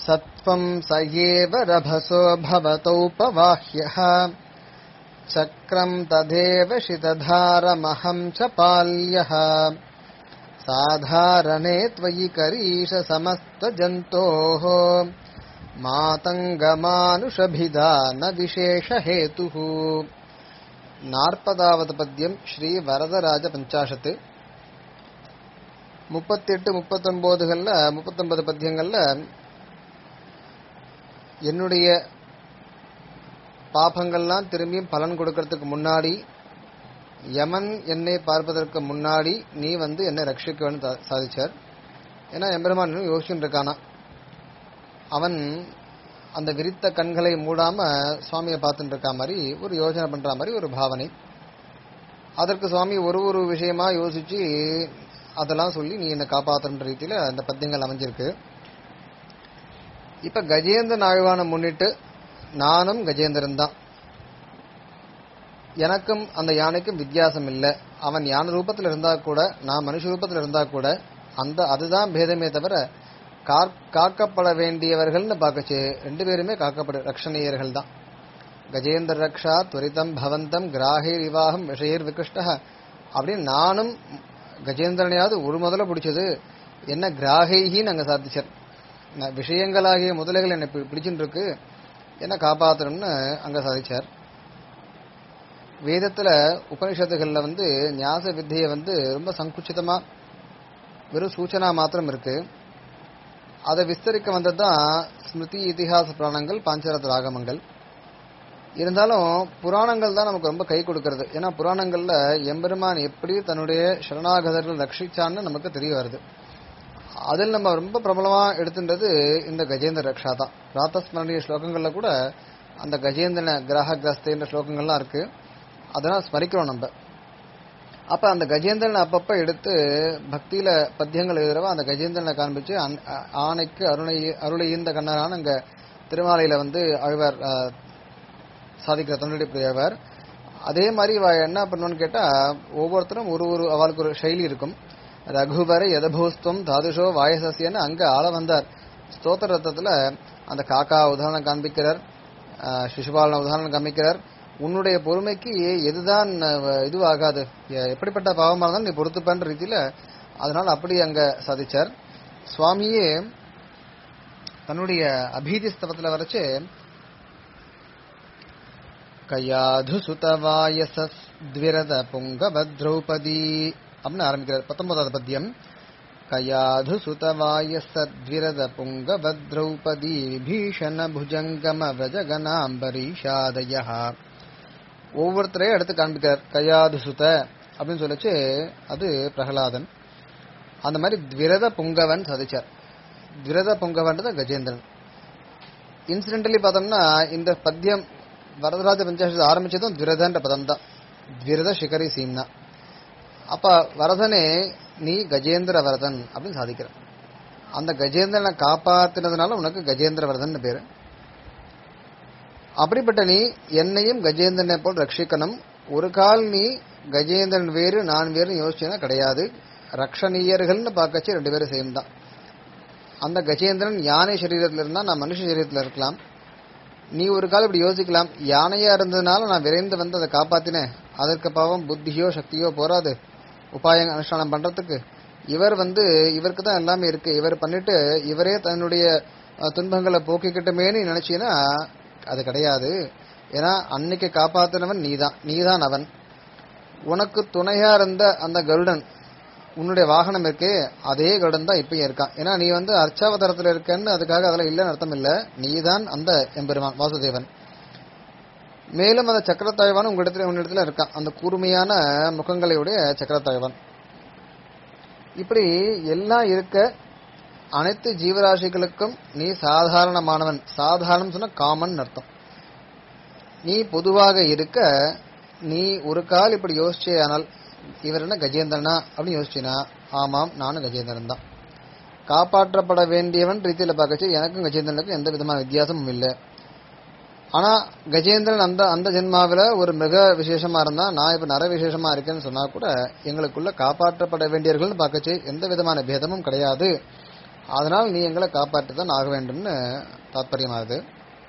सत्त्वं स एव रभसो भवतोपवाह्यः चक्रम् तदेव शितधारमहम् च पाल्यः साधारणे त्वयि करीश समस्तजन्तोः मातङ्गमानुषभिधा न विशेषहेतुः நாற்பதாவது பத்தியம் ஸ்ரீ வரதராஜ பஞ்சாஷத்து முப்பத்தெட்டு முப்பத்தொன்பதுகள்ல முப்பத்தொன்பது பத்தியங்கள்ல என்னுடைய பாபங்கள்லாம் திரும்பியும் பலன் கொடுக்கறதுக்கு முன்னாடி யமன் என்னை பார்ப்பதற்கு முன்னாடி நீ வந்து என்னை ரட்சிக்க வேண்டும் சாதிச்சார் ஏன்னா எம்பெருமான் இன்னும் யோசிச்சுட்டு இருக்கானா அவன் அந்த விரித்த கண்களை மூடாம சுவாமியை பார்த்துட்டு இருக்கா மாதிரி ஒரு யோசனை பண்ற மாதிரி ஒரு பாவனை அதற்கு சுவாமி ஒரு ஒரு விஷயமா யோசிச்சு அதெல்லாம் சொல்லி நீ என்னை காப்பாத்துன்ற ரீதியில அந்த பத்தியங்கள் அமைஞ்சிருக்கு இப்ப கஜேந்திர ஆழ்வானை முன்னிட்டு நானும் கஜேந்திரன் தான் எனக்கும் அந்த யானைக்கும் வித்தியாசம் இல்லை அவன் யானை ரூபத்தில் இருந்தா கூட நான் மனுஷ ரூபத்தில் இருந்தா கூட அந்த அதுதான் பேதமே தவிர காக்கப்பட வேண்டியவர்கள்னு பார்க்கச்சு ரெண்டு பேருமே காக்கப்பட ரக்ஷணீயர்கள் தான் கஜேந்திர ரக்ஷா துவரிதம் பவந்தம் கிராஹீர் விவாகம் விஷயர் விகிருஷ்ட அப்படின்னு நானும் கஜேந்திரனையாவது ஒரு முதல்ல பிடிச்சது என்ன கிராகைகின்னு அங்க சாதிச்சார் விஷயங்களாகிய முதலைகள் என்னை பிடிச்சுட்டு இருக்கு என்ன காப்பாற்றணும்னு அங்க சாதிச்சார் வேதத்துல உபனிஷத்துகள்ல வந்து ஞாச வித்தியை வந்து ரொம்ப சங்குச்சிதமா வெறும் சூச்சனா மாத்திரம் இருக்கு அதை விஸ்தரிக்க வந்தது தான் ஸ்மிருதி இதிகாச புராணங்கள் பாஞ்சரத் ராகமங்கள் இருந்தாலும் புராணங்கள் தான் நமக்கு ரொம்ப கை கொடுக்கறது ஏன்னா புராணங்கள்ல எம்பெருமான் எப்படி தன்னுடைய சரணாகதர்கள் ரட்சிச்சான்னு நமக்கு தெரிய வருது அதில் நம்ம ரொம்ப பிரபலமா எடுத்துன்றது இந்த கஜேந்திர ரக்ஷா தான் பிராத்தஸ்மரணிய ஸ்லோகங்கள்ல கூட அந்த கஜேந்திரன கிரக கிரஸ்தேன்ற ஸ்லோகங்கள்லாம் இருக்கு அதெல்லாம் ஸ்மரிக்கிறோம் நம்ம அப்ப அந்த கஜேந்திரனை அப்பப்ப எடுத்து பக்தியில பத்தியங்கள் எழுதுறவா அந்த கஜேந்திரனை காண்பிச்சு ஆணைக்கு அருணை அருளையீந்த கண்ணரான அங்க திருமாலையில வந்து அழ்வார் சாதிக்கிற தன்னுடைய புரியவர் அதே மாதிரி இவ என்ன பண்ணணும்னு கேட்டா ஒவ்வொருத்தரும் ஒரு ஒரு அவளுக்கு ஒரு சைலி இருக்கும் ரகுவர யதபூஸ்துவம் தாதுஷோ வாயசசியன்னு அங்க ஆள வந்தார் ஸ்தோத்திர ரத்தத்துல அந்த காக்கா உதாரணம் காண்பிக்கிறார் சிசுபாலன உதாரணம் காமிக்கிறார் உன்னுடைய பொறுமைக்கு எதுதான் இதுவாகாது எப்படிப்பட்ட பாவமாக இருந்தாலும் நீ பொறுத்துப்பன்ற ரீதியில அதனால அப்படி அங்க சாதிச்சார் சுவாமியே தன்னுடைய அபீதி ஸ்தவத்துல வரைச்சு கயாது சுதவாயசத்விரத புங்கவ திரௌபதி அப்படின்னு ஆரம்பிக்கிறார் பத்தொன்பதாவது பத்தியம் கயாது சுதவாயசத்விரத புங்கவ திரௌபதி விபீஷண புஜங்கம விரஜகனாம்பரீஷாதய ஒவ்வொருத்தரையும் எடுத்து காண்பிக்கிறார் கையாது சுத அப்படின்னு சொல்லிச்சு அது பிரகலாதன் அந்த மாதிரி துவிரத புங்கவன் சாதிச்சார் துவிரத புங்கவன்றது கஜேந்திரன் இன்சிடென்டலி பார்த்தோம்னா இந்த பத்தியம் வரதராஜ பஞ்சாயத்து ஆரம்பிச்சதும் துவிரதன்ற பதம் தான் துவிரத சிகரி சீம்னா அப்ப வரதனே நீ கஜேந்திர வரதன் அப்படின்னு சாதிக்கிற அந்த கஜேந்திரனை காப்பாத்தினதுனால உனக்கு கஜேந்திர வரதன் பேரு அப்படிப்பட்ட நீ என்னையும் கஜேந்திரனை போல் ரட்சிக்கணும் ஒரு கால் நீ கஜேந்திரன் வேறு நான் வேறு யோசிச்சேன்னா கிடையாது ரக்ஷணீயர்கள்னு பார்க்கச்சு ரெண்டு பேரும் சேம் தான் அந்த கஜேந்திரன் யானை சரீரத்தில் இருந்தா நான் மனுஷ சரீரத்தில் இருக்கலாம் நீ ஒரு கால் இப்படி யோசிக்கலாம் யானையா இருந்ததுனால நான் விரைந்து வந்து அதை காப்பாத்தினேன் அதற்கு பாவம் புத்தியோ சக்தியோ போராது உபாயம் அனுஷ்டானம் பண்றதுக்கு இவர் வந்து இவருக்கு தான் எல்லாமே இருக்கு இவர் பண்ணிட்டு இவரே தன்னுடைய துன்பங்களை போக்கிக்கிட்டமேன்னு நினைச்சீங்கன்னா அது கிடையாது ஏன்னா அன்னைக்கு காப்பாத்தினவன் நீதான் நீதான் அவன் உனக்கு துணையா இருந்த அந்த கருடன் உன்னுடைய வாகனம் இருக்கே அதே கருடன் தான் இப்பயும் இருக்கான் ஏன்னா நீ வந்து அர்ச்சாவதாரத்துல இருக்கன்னு அதுக்காக அதெல்லாம் இல்லைன்னு அர்த்தம் இல்ல நீதான் அந்த எம்பெருமான் வாசுதேவன் மேலும் அந்த சக்கரத்தாழ்வான் உங்களிடத்துல உன்னிடத்துல இருக்கான் அந்த கூர்மையான முகங்களையுடைய சக்கரத்தாழ்வான் இப்படி எல்லாம் இருக்க அனைத்து ஜீவராசிகளுக்கும் நீ சாதாரணமானவன் சாதாரணம் சொன்ன காமன் அர்த்தம் நீ பொதுவாக இருக்க நீ ஒரு கால் இப்படி யோசிச்சே ஆனால் இவர் என்ன கஜேந்திரனா அப்படின்னு யோசிச்சினா ஆமாம் நானும் கஜேந்திரன் தான் காப்பாற்றப்பட வேண்டியவன் ரீதியில பார்க்கச்சு எனக்கும் கஜேந்திரனுக்கும் எந்த விதமான வித்தியாசமும் இல்லை ஆனா கஜேந்திரன் அந்த அந்த ஜென்மாவில ஒரு மிக விசேஷமா இருந்தா நான் இப்ப நர விசேஷமா இருக்கேன்னு சொன்னா கூட எங்களுக்குள்ள காப்பாற்றப்பட வேண்டியவர்கள்னு பார்க்கச்சு எந்த விதமான பேதமும் கிடையாது அதனால் நீ எங்களை காப்பாற்றித்தான் ஆக வேண்டும்னு தாத்பரியமாகுது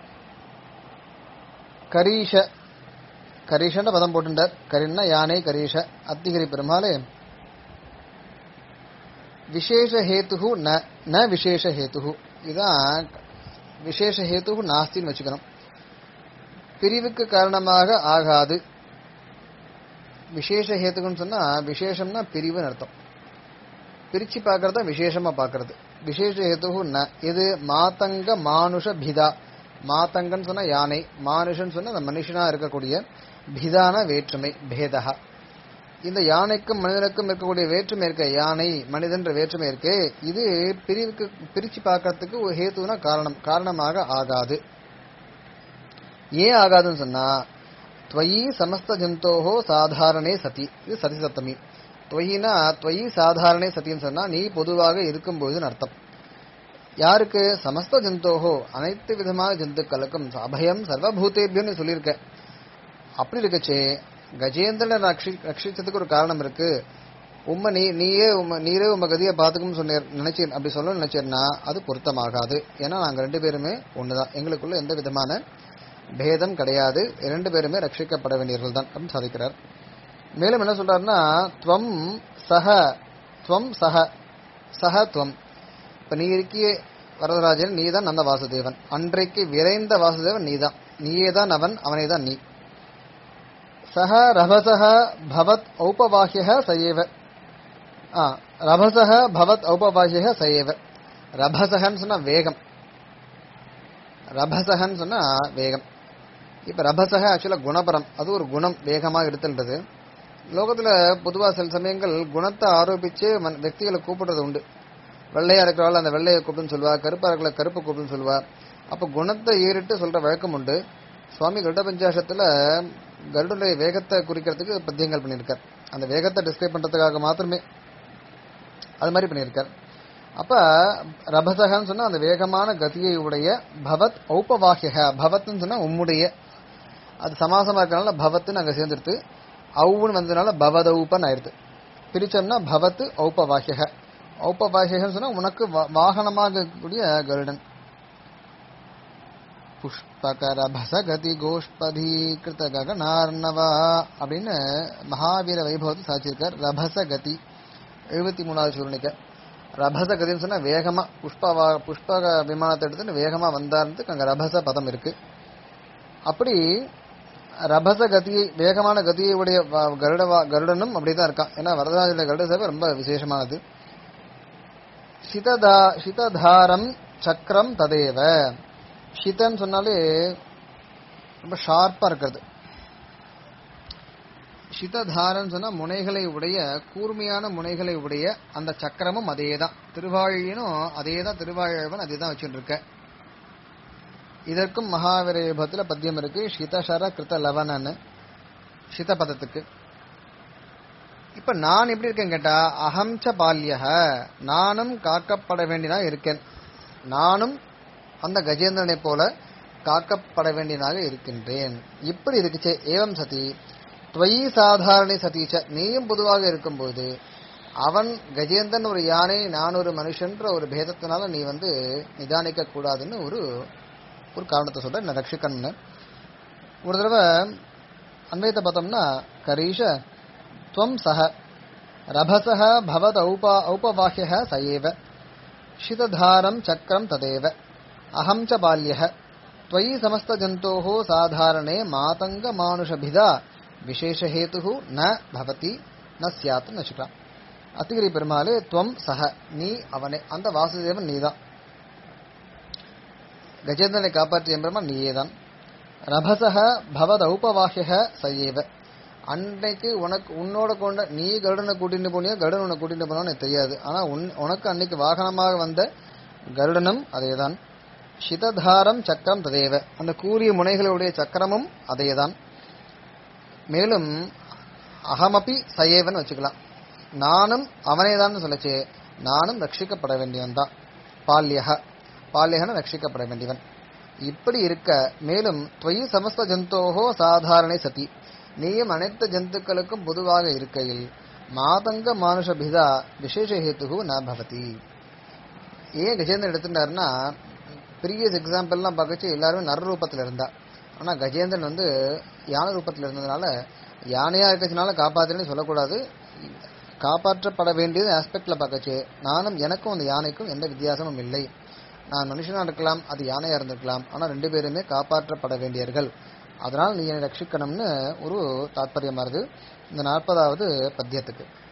கரீஷ கரீஷன்ற பதம் போட்டுட்டார் கரின்னா யானை கரீஷ அத்திகிரி பெருமாளே விசேஷ ஹேத்து ந ந விசேஷ ஹேத்து இதான் விசேஷ ஹேத்து நாஸ்தின்னு வச்சுக்கணும் பிரிவுக்கு காரணமாக ஆகாது விசேஷ ஹேத்துக்குன்னு சொன்னா விசேஷம்னா பிரிவுன்னு அர்த்தம் பிரிச்சு பார்க்கறத விசேஷமா பார்க்கறது விசேஷ ஹேத்து ந இது மாதங்க மானுஷ பிதா மாதங்கன்னு சொன்னா யானை மானுஷன் சொன்னா அந்த மனுஷனா இருக்கக்கூடிய பிதான வேற்றுமை பேதா இந்த யானைக்கும் மனிதனுக்கும் இருக்கக்கூடிய வேற்றுமை இருக்க யானை மனிதன்ற வேற்றுமை இருக்கு இது பிரிவுக்கு பிரிச்சு பார்க்கறதுக்கு ஒரு ஹேத்துனா காரணம் காரணமாக ஆகாது ஏன் ஆகாதுன்னு சொன்னா துவயி சமஸ்த ஜந்தோஹோ சாதாரணே சதி இது சதி சப்தமி துவயினா துவயி சாதாரணே சத்தின்னு சொன்னா நீ பொதுவாக இருக்கும்போதுன்னு அர்த்தம் யாருக்கு சமஸ்த ஜந்தோஹோ அனைத்து விதமான ஜந்துக்களுக்கும் அபயம் சர்வபூதேபியம்னு சொல்லியிருக்க அப்படி இருக்கச்சே கஜேந்திரனை ரட்சி ரட்சிச்சதுக்கு ஒரு காரணம் இருக்கு உம்ம நீ நீயே உம்ம நீரே உம்ம கதியை பார்த்துக்கும்னு சொன்னீர் நினைச்சேன் அப்படி சொல்ல நினைச்சேன்னா அது பொருத்தமாகாது ஏன்னா நாங்க ரெண்டு பேருமே ஒண்ணுதான் எங்களுக்குள்ள எந்த விதமான பேதம் கிடையாது இரண்டு பேருமே ரட்சிக்கப்பட வேண்டியவர்கள் தான் அப்படின்னு சாதிக்கிறார் மேலும் என்ன சொல்றாருன்னா துவம் சஹ துவம் சஹ சஹ துவம் இப்ப நீ இருக்கியே வரதராஜன் நீ தான் நந்த வாசுதேவன் அன்றைக்கு விரைந்த வாசுதேவன் நீதான் நீயே தான் அவன் அவனே தான் நீ சஹ ரபசஹ பவத் ஔபவாஹ்ய சயேவ ஆ ரபசஹ பவத் ஔபவாஹ்ய சயேவ ரபசஹன்னு சொன்னா வேகம் ரபசஹன்னு சொன்னா வேகம் இப்ப ரபசக ஆக்சுவலா குணபரம் அது ஒரு குணம் வேகமா எடுத்துன்றது லோகத்துல பொதுவா சில சமயங்கள் குணத்தை ஆரோபிச்சு மன்- வெக்திகளை கூப்பிடுறது உண்டு வெள்ளையா இருக்கிறவள் அந்த வெள்ளையை கூப்பிடுன்னு சொல்லுவா கருப்பா இருக்கிற கருப்பு கூப்பிடுன்னு சொல்லுவா அப்ப குணத்தை ஏறிட்டு சொல்ற வழக்கம் உண்டு சுவாமி கருட பஞ்சாசத்துல கருடனுடைய வேகத்தை குறிக்கிறதுக்கு பத்தியங்கள் பண்ணியிருக்கார் அந்த வேகத்தை டிஸ்கிரைப் பண்றதுக்காக மாத்திரமே அது மாதிரி பண்ணியிருக்கார் அப்ப ரபசகன்னு சொன்னா அந்த வேகமான கதியை உடைய பவத் ஔபவாஹ்ய பவத்னு சொன்னா உம்முடைய அது சமாசமா இருக்கனால பவத்துன்னு அங்க சேர்ந்துருது ஔன்னு வந்ததுனால பவதௌபன் ஆயிடுது பிரிச்சோம்னா பவத் ஔபவாஹ்ய ஔபவாஹ்யன்னு சொன்னா உனக்கு வா- வாகனமாக இருக்கக்கூடிய கருடன் புஷ்பகர பசகதி கோஷ்பதி கிருத ககனார்ணவா அப்படின்னு மகாவீர வைபவத்தை சாச்சிருக்கார் ரபசகதி எழுபத்தி மூணாவது சூழ்நிலைக்க ரபசகதின்னு சொன்னா வேகமா புஷ்ப புஷ்பக விமானத்தை எடுத்துன்னு வேகமா வந்தார்ன்றதுக்கு அங்க ரபச பதம் இருக்கு அப்படி ரபச கதியை வேகமான கதியை உடைய வ- கருட வா- கருடனும் அப்படிதான் இருக்கான் ஏன்னா வரதராஜல கருட சேவை ரொம்ப விசேஷமானது சிததா சிததாரம் சக்கரம் ததேவ ஷிதன்னு சொன்னாலே ரொம்ப ஷார்ப்பா இருக்கிறது ஷிததாரன்னு சொன்னா முனைகளை உடைய கூர்மையான முனைகளை உடைய அந்த சக்கரமும் அதேதான் திருவாழியனும் அதேதான் திருவாழவன் அதே தான் வச்சுட்டு இருக்க இதற்கும் மகாவிரயபத்துல பத்தியம் இருக்கு ஷிதஷர கிருத லவனன்னு ஷித பதத்துக்கு இப்ப நான் எப்படி இருக்கேன் கேட்டா அகம்ச பால்யக நானும் காக்கப்பட வேண்டியதா இருக்கேன் நானும் அந்த கஜேந்திரனை போல காக்கப்பட வேண்டியதாக இருக்கின்றேன் இப்படி இருக்குச்சே ஏவம் சதி துவயி சாதாரண சதீச்ச நீயும் பொதுவாக இருக்கும்போது அவன் கஜேந்திரன் ஒரு யானை நான் ஒரு மனுஷன்ற ஒரு பேதத்தினால நீ வந்து நிதானிக்க கூடாதுன்னு ஒரு ஒரு காரணத்தை சொல்ற நான் ரட்சிக்கன்னு ஒரு தடவை அன்வைத்த பார்த்தோம்னா கரீஷ துவம் சக ரபசக பவத் ஔபா ஔபவாஹ்ய சயேவ ஷிததாரம் சக்கரம் ததேவ அகம் ச பால்யः त्वयि समस्तजन्तोः साधारणे मातङ्गमानुषभिधा विशेषहेतुः न भवति न स्यात् न शुक्रा அத்திகிரி பெருமாளே துவம் சக நீ அவனே அந்த வாசுதேவன் நீதான் கஜேந்திரனை காப்பாற்றிய பெருமாள் நீயேதான் ரபசக பவத் ஔபவாஹ்ய சயேவ அன்னைக்கு உனக்கு உன்னோட கொண்ட நீ கருடனை கூட்டிட்டு போனியோ கருடன் உன்னை கூட்டிட்டு போனான்னு எனக்கு தெரியாது ஆனா உன் உனக்கு அன்னைக்கு வாகனமாக வந்த கருடனும் அதேதான் சிததாரம் சக்கரம் ததேவ அந்த கூறிய முனைகளுடைய சக்கரமும் அதேதான் மேலும் அகமபி சயேவன் வச்சுக்கலாம் நானும் அவனேதான் சொல்லச்சே நானும் ரட்சிக்கப்பட வேண்டியவன் தான் பால்யக பால்யகன ரட்சிக்கப்பட வேண்டியவன் இப்படி இருக்க மேலும் துவயி சமஸ்த ஜந்தோஹோ சாதாரணை சதி நீயும் அனைத்து ஜந்துக்களுக்கும் பொதுவாக இருக்கையில் மாதங்க மானுஷபிதா விசேஷ ஹேத்து ந பவதி ஏன் கஜேந்திரன் எடுத்துட்டாருன்னா ப்ரீவியஸ் எக்ஸாம்பிள்லாம் பார்க்கச்சு எல்லாருமே நர ரூபத்தில் இருந்தா ஆனா கஜேந்திரன் வந்து யானை ரூபத்தில் இருந்ததுனால யானையா இருக்கிறதுனால காப்பாத்துறேன்னு சொல்லக்கூடாது காப்பாற்றப்பட வேண்டியது ஆஸ்பெக்ட்ல பார்க்கச்சு நானும் எனக்கும் அந்த யானைக்கும் எந்த வித்தியாசமும் இல்லை நான் மனுஷனா இருக்கலாம் அது யானையா இருந்திருக்கலாம் ஆனா ரெண்டு பேருமே காப்பாற்றப்பட வேண்டியவர்கள் அதனால் நீ என்னை ரட்சிக்கணும்னு ஒரு தாத்பரியமா இருக்கு இந்த நாற்பதாவது பத்தியத்துக்கு